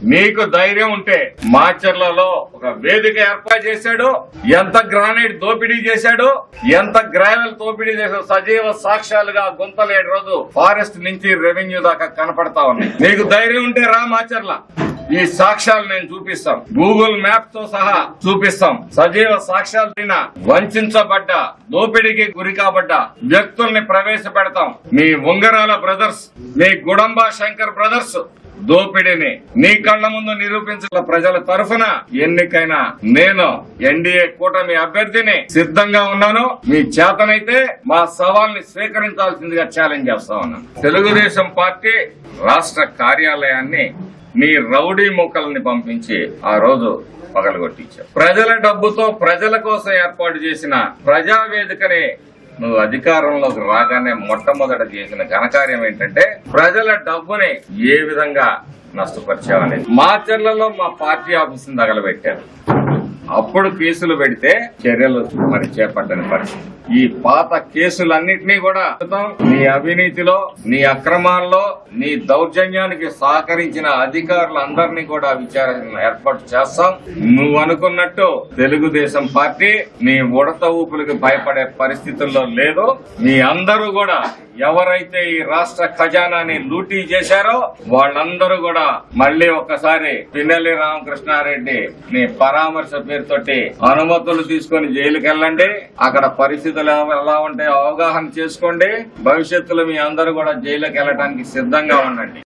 మీకు ధైర్యం ఉంటే మాచర్లలో ఒక వేదిక ఏర్పాటు చేశాడు ఎంత గ్రానైట్ దోపిడీ చేశాడు ఎంత గ్రావెల్ దోపిడీ చేశాడు సజీవ సాక్ష్యాలుగా గుంతలేడు రోజు ఫారెస్ట్ నుంచి రెవెన్యూ దాకా కనపడతా ఉన్నాయి నీకు ధైర్యం ఉంటే రా మాచర్ల ఈ సాక్ష్యాలు నేను చూపిస్తాం గూగుల్ మ్యాప్ తో సహా చూపిస్తాం సజీవ సాక్ష్యాలు తిన వంచబడ్డ దోపిడీకి గురి కాబడ్డ వ్యక్తుల్ని ప్రవేశపెడతాం మీ ఉంగరాల బ్రదర్స్ మీ గుడంబ శంకర్ బ్రదర్స్ దోపిడీని నీ కళ్ళ ముందు నిరూపించిన ప్రజల తరఫున ఎన్నికైనా నేను ఎన్డీఏ కూటమి అభ్యర్థిని సిద్ధంగా ఉన్నాను మీ చేతనైతే మా సవాల్ని స్వీకరించాల్సిందిగా ఛాలెంజ్ చేస్తా ఉన్నాను తెలుగుదేశం పార్టీ రాష్ట్ర కార్యాలయాన్ని మీ రౌడీ ముక్కల్ని పంపించి ఆ రోజు పగలగొట్టించావు ప్రజల డబ్బుతో ప్రజల కోసం ఏర్పాటు చేసిన ప్రజావేదికని నువ్వు అధికారంలోకి రాగానే మొట్టమొదట చేసిన ఘనకార్యం ఏంటంటే ప్రజల డబ్బుని ఏ విధంగా నష్టపరిచావని మాచర్లలో మా పార్టీ ఆఫీసుని తగలబెట్టారు అప్పుడు కేసులు పెడితే చర్యలు మరి చేపట్టని పరిస్థితి ఈ పాత కేసులన్నింటినీ కూడా నీ అవినీతిలో నీ అక్రమాల్లో నీ దౌర్జన్యానికి సహకరించిన అధికారులందరినీ కూడా విచారణ ఏర్పాటు చేస్తాం నువ్వు అనుకున్నట్టు తెలుగుదేశం పార్టీ నీ ఉడత ఊపులకు భయపడే పరిస్థితుల్లో లేదు మీ అందరూ కూడా ఎవరైతే ఈ రాష్ట్ర ఖజానాని లూటీ చేశారో వాళ్ళందరూ కూడా మళ్ళీ ఒక్కసారి పిన్నెల్లి రామకృష్ణారెడ్డి నీ పరామర్శ పేరుతోటి అనుమతులు తీసుకొని జైలుకి వెళ్ళండి అక్కడ పరిస్థితులు ఎలా ఉంటాయో అవగాహన చేసుకోండి భవిష్యత్తులో మీ అందరూ కూడా జైలుకి వెళ్ళడానికి సిద్ధంగా ఉండండి